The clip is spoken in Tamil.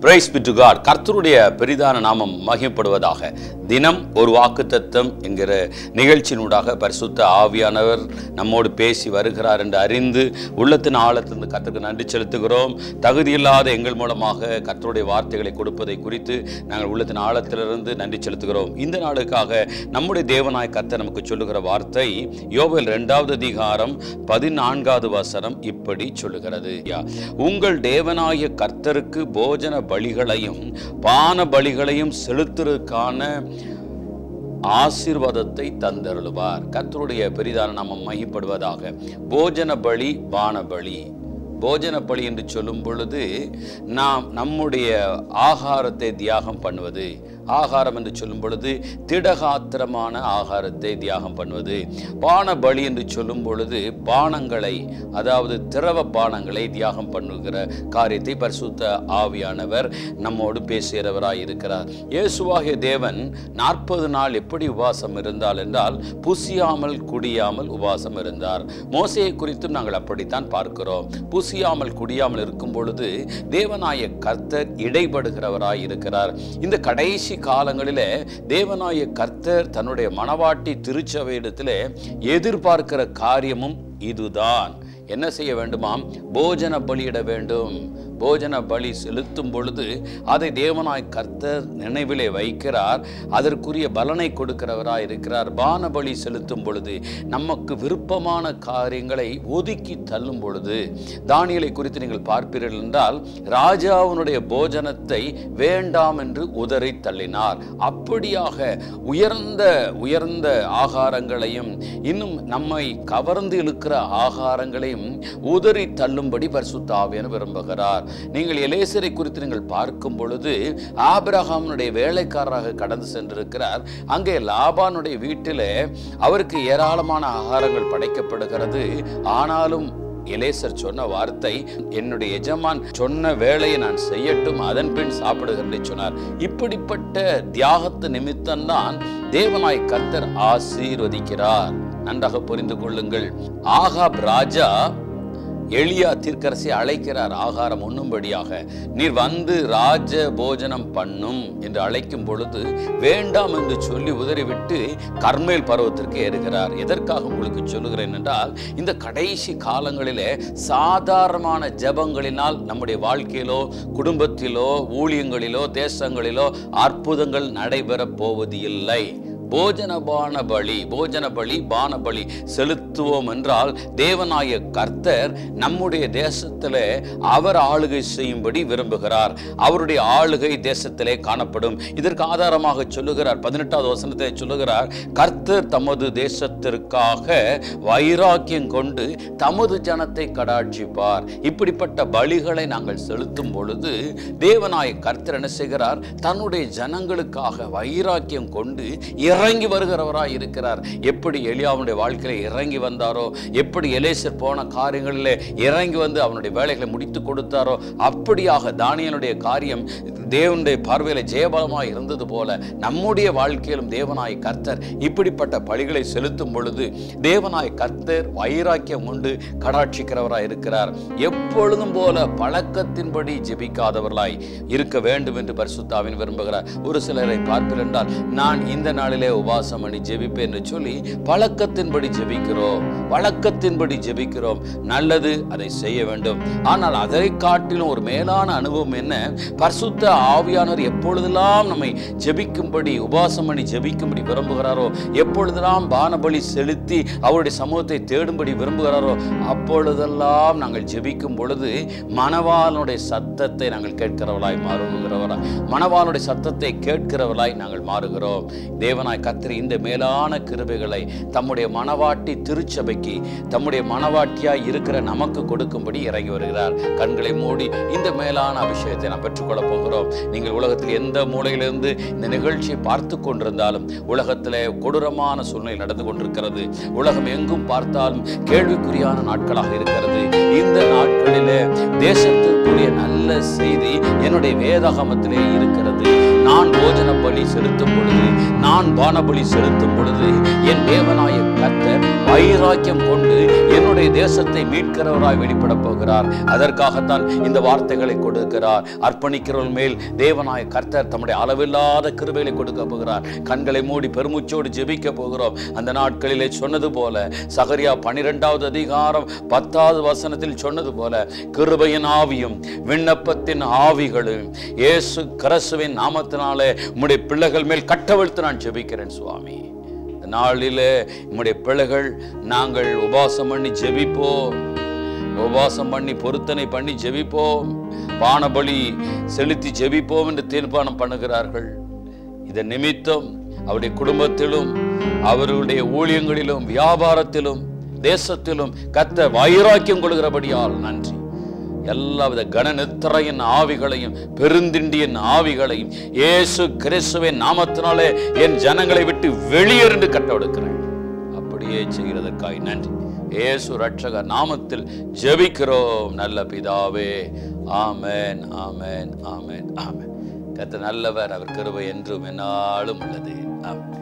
பிரைஸ் பி டு காட் கர்த்தருடைய பெரிதான நாமம் மகிமைப்படுவதாக தினம் ஒரு வாக்குத்தத்தம் என்கிற நிகழ்ச்சியினூடாக பரிசுத்த ஆவியானவர் நம்மோடு பேசி வருகிறார் என்று அறிந்து உள்ளத்தின் ஆழத்திலிருந்து கர்த்தருக்கு நன்றி செலுத்துகிறோம் தகுதியில்லாத எங்கள் மூலமாக கர்த்தருடைய வார்த்தைகளை கொடுப்பதை குறித்து நாங்கள் உள்ளத்தின் ஆழத்திலிருந்து நன்றி செலுத்துகிறோம் இந்த நாளுக்காக நம்முடைய தேவனாய் கர்த்தர் நமக்கு சொல்லுகிற வார்த்தை யோபேல் இரண்டாவது அதிகாரம் பதினான்காவது வசனம் இப்படி சொல்லுகிறது யா, உங்கள் தேவனாய கர்த்தருக்கு போஜன பலிகளையும் பான பலிகளையும் செலுத்துறதுக்கான ஆசீர்வாதத்தை தந்தருளுவார் கர்த்தருடைய பெரிதான நாமம் மகிப்படுவதாக போஜன பலி பான பலி போஜன பலி என்று சொல்லும் பொழுது நாம் நம்முடைய ஆகாரத்தை தியாகம் பண்ணுவது ஆகாரம் என்று சொல்லும் பொழுது திடகாத்திரமான ஆகாரத்தை தியாகம் பண்ணுவது பான பலி என்று சொல்லும் பொழுது பானங்களை அதாவது திரவ பானங்களை தியாகம் பண்ணுகிற காரியத்தை பரிசுத்த ஆவியானவர் நம்மோடு பேசுகிறவராய் இருக்கிறார் இயேசுவாகிய தேவன் நாற்பது நாள் எப்படி உபாசம் இருந்தால் என்றால் புசியாமல் குடியாமல் உபாசம் இருந்தார் மோசையை குறித்தும் நாங்கள் அப்படித்தான் பார்க்கிறோம் புசியாமல் குடியாமல் இருக்கும் பொழுது தேவனாய கர்த்தர் இடைபடுகிறவராய் இருக்கிறார் இந்த கடைசி காலங்களிலே தேவனாய கர்த்தர் தன்னுடைய மணவாட்டி திருச்சபையிடத்திலே எதிர்பார்க்கிற காரியமும் இதுதான் என்ன செய்ய வேண்டுமாம் போஜன பலியிட வேண்டும் போஜன பலி செலுத்தும் பொழுது அதை தேவனாய் கர்த்தர் நினைவிலே வைக்கிறார் அதற்குரிய பலனை கொடுக்கிறவராய் இருக்கிறார் பான பலி செலுத்தும் பொழுது நமக்கு விருப்பமான காரியங்களை ஒதுக்கி தள்ளும் பொழுது தானியலை குறித்து நீங்கள் பார்ப்பீர்கள் என்றால் ராஜாவினுடைய போஜனத்தை வேண்டாம் என்று உதறி தள்ளினார் அப்படியாக உயர்ந்த உயர்ந்த ஆகாரங்களையும் இன்னும் நம்மை கவர்ந்து இழுக்கிற ஆகாரங்களையும் உதறி தள்ளும்படி பரிசுத்த ஆவியான விரும்புகிறார் நீங்கள் எலேசரை குறித்து நீங்கள் பார்க்கும் பொழுது ஆபிரகாமனுடைய வேலைக்காரராக கடந்து சென்றிருக்கிறார் அங்கே லாபானுடைய வீட்டிலே அவருக்கு ஏராளமான ஆகாரங்கள் படைக்கப்படுகிறது ஆனாலும் எலேசர் சொன்ன வார்த்தை என்னுடைய எஜமான் சொன்ன வேலையை நான் செய்யட்டும் அதன் பின் சாப்பிடுகிறேன் சொன்னார் இப்படிப்பட்ட தியாகத்து நிமித்தம்தான் தேவனாய் கர்த்தர் ஆசீர்வதிக்கிறார் நன்றாக புரிந்து கொள்ளுங்கள் ஆகாப் ராஜா எளியா தீர்க்கரசி அழைக்கிறார் ஆகாரம் உண்ணும்படியாக நீர் வந்து ராஜ போஜனம் பண்ணும் என்று அழைக்கும் பொழுது வேண்டாம் என்று சொல்லி உதறிவிட்டு கர்மேல் பருவத்திற்கு ஏறுகிறார் எதற்காக உங்களுக்கு சொல்லுகிறேன் என்றால் இந்த கடைசி காலங்களிலே சாதாரணமான ஜெபங்களினால் நம்முடைய வாழ்க்கையிலோ குடும்பத்திலோ ஊழியங்களிலோ தேசங்களிலோ அற்புதங்கள் நடைபெறப் போவது இல்லை போஜன பான பலி போஜன பலி பான பலி செலுத்துவோம் என்றால் தேவனாய கர்த்தர் நம்முடைய தேசத்திலே அவர் ஆளுகை செய்யும்படி விரும்புகிறார் அவருடைய ஆளுகை தேசத்திலே காணப்படும் இதற்கு ஆதாரமாக சொல்லுகிறார் பதினெட்டாவது வசனத்தை சொல்லுகிறார் கர்த்தர் தமது தேசத்திற்காக வைராக்கியம் கொண்டு தமது ஜனத்தை கடாட்சிப்பார் இப்படிப்பட்ட பலிகளை நாங்கள் செலுத்தும் பொழுது தேவனாய கர்த்தர் என்ன செய்கிறார் தன்னுடைய ஜனங்களுக்காக வைராக்கியம் கொண்டு இறங்கி வருகிறவராய் இருக்கிறார் எப்படி எலியாவுடைய வாழ்க்கையில இறங்கி வந்தாரோ எப்படி எலேசர் போன காரியங்களிலே இறங்கி வந்து அவனுடைய வேலைகளை முடித்து கொடுத்தாரோ அப்படியாக தானியனுடைய காரியம் தேவனுடைய பார்வையில ஜெயபலமாய் இருந்தது போல நம்முடைய வாழ்க்கையிலும் தேவனாய் கர்த்தர் இப்படிப்பட்ட பலிகளை செலுத்தும் பொழுது தேவனாய் கர்த்தர் வைராக்கியம் கொண்டு கடாட்சிக்கிறவராய் இருக்கிறார் எப்பொழுதும் போல பழக்கத்தின்படி ஜெபிக்காதவர்களாய் இருக்க வேண்டும் என்று பரிசுத்தாவின் விரும்புகிறார் ஒரு சிலரை பார்ப்பீர்கள் என்றால் நான் இந்த நாளிலே உபாசம் பண்ணி ஜெபிப்பேன் என்று சொல்லி பழக்கத்தின்படி ஜெபிக்கிறோம் வழக்கத்தின்படி ஜெபிக்கிறோம் நல்லது அதை செய்ய வேண்டும் ஆனால் அதை காட்டிலும் ஒரு மேலான அனுபவம் என்ன பரிசுத்த ஆவியானவர் எப்பொழுதெல்லாம் நம்மை ஜெபிக்கும்படி உபாசம் பண்ணி ஜெபிக்கும்படி விரும்புகிறாரோ எப்பொழுதெல்லாம் பானபலி செலுத்தி அவருடைய சமூகத்தை தேடும்படி விரும்புகிறாரோ அப்பொழுதெல்லாம் நாங்கள் ஜெபிக்கும் பொழுது மணவாளனுடைய சத்தத்தை நாங்கள் கேட்கிறவளாய் மாறுகிறவராய் மணவாளனுடைய சத்தத்தை கேட்கிறவளாய் நாங்கள் மாறுகிறோம் தேவனாய் கத்திரி இந்த மேலான கிருபைகளை தம்முடைய மணவாட்டி திருச்சபைக்கு தம்முடைய மணவாட்டியாய் இருக்கிற நமக்கு கொடுக்கும்படி இறங்கி வருகிறார் கண்களை மூடி இந்த மேலான அபிஷேகத்தை நாம் பெற்றுக்கொள்ள போகிறோம் நீங்கள் உலகத்தில் எந்த மூலையிலிருந்து இந்த நிகழ்ச்சியை பார்த்து கொண்டிருந்தாலும் உலகத்தில் கொடூரமான சூழ்நிலை நடந்து கொண்டிருக்கிறது உலகம் எங்கும் பார்த்தாலும் கேள்விக்குறியான நாட்களாக இருக்கிறது இந்த நாட்களிலே தேசத்திற்குரிய நல்ல செய்தி என்னுடைய வேதாகமத்திலே இருக்கிறது நான் போஜன பலி செலுத்தும் பொழுது நான் பான பலி செலுத்தும் பொழுது என் தேவனாய கர்த்தர் வைராக்கியம் கொண்டு என்னுடைய தேசத்தை மீட்கிறவராய் வெளிப்பட போகிறார் அதற்காகத்தான் இந்த வார்த்தைகளை கொடுக்கிறார் அர்ப்பணிக்கிறவர்கள் மேல் தேவனாய கர்த்தர் தம்முடைய அளவில்லாத கிருபைகளை கொடுக்க போகிறார் கண்களை மூடி பெருமூச்சோடு ஜெபிக்க போகிறோம் அந்த நாட்களிலே சொன்னது போல சகரியா பனிரெண்டாவது அதிகாரம் பத்தாவது வசனத்தில் சொன்னது போல கிருபையின் ஆவியும் விண்ணப்பத்தின் ஆவிகளும் இயேசு கிறிஸ்துவின் நாமத்தினாலே உம்முடைய பிள்ளைகள் மேல் கட்டவிழ்த்து நான் ஜெபிக்கிறேன் சுவாமி இந்த நாளிலே உம்முடைய பிள்ளைகள் நாங்கள் உபாசம் பண்ணி ஜெபிப்போம் உபவாசம் பண்ணி பொருத்தனை பண்ணி ஜெபிப்போம் பானபலி செலுத்தி ஜெபிப்போம் என்று தீர்மானம் பண்ணுகிறார்கள் இதன் நிமித்தம் அவருடைய குடும்பத்திலும் அவர்களுடைய ஊழியங்களிலும் வியாபாரத்திலும் தேசத்திலும் கத்த வைராக்கியம் கொள்கிறபடியால் நன்றி எல்லாவித கனநித்திரையின் ஆவிகளையும் பெருந்திண்டியின் ஆவிகளையும் இயேசு கிறிஸ்துவின் நாமத்தினாலே என் ஜனங்களை விட்டு வெளியேறிண்டு கட்டவிடுக்கிறேன் அப்படியே செய்கிறதற்காய் நன்றி இயேசு ரட்சகர் நாமத்தில் ஜெபிக்கிறோம் நல்ல பிதாவே ஆமென் ஆமென் ஆமென் ஆமென் கத்த நல்லவர் அவர் கிருபை என்றும் என்னாலும் உள்ளது ஆமென்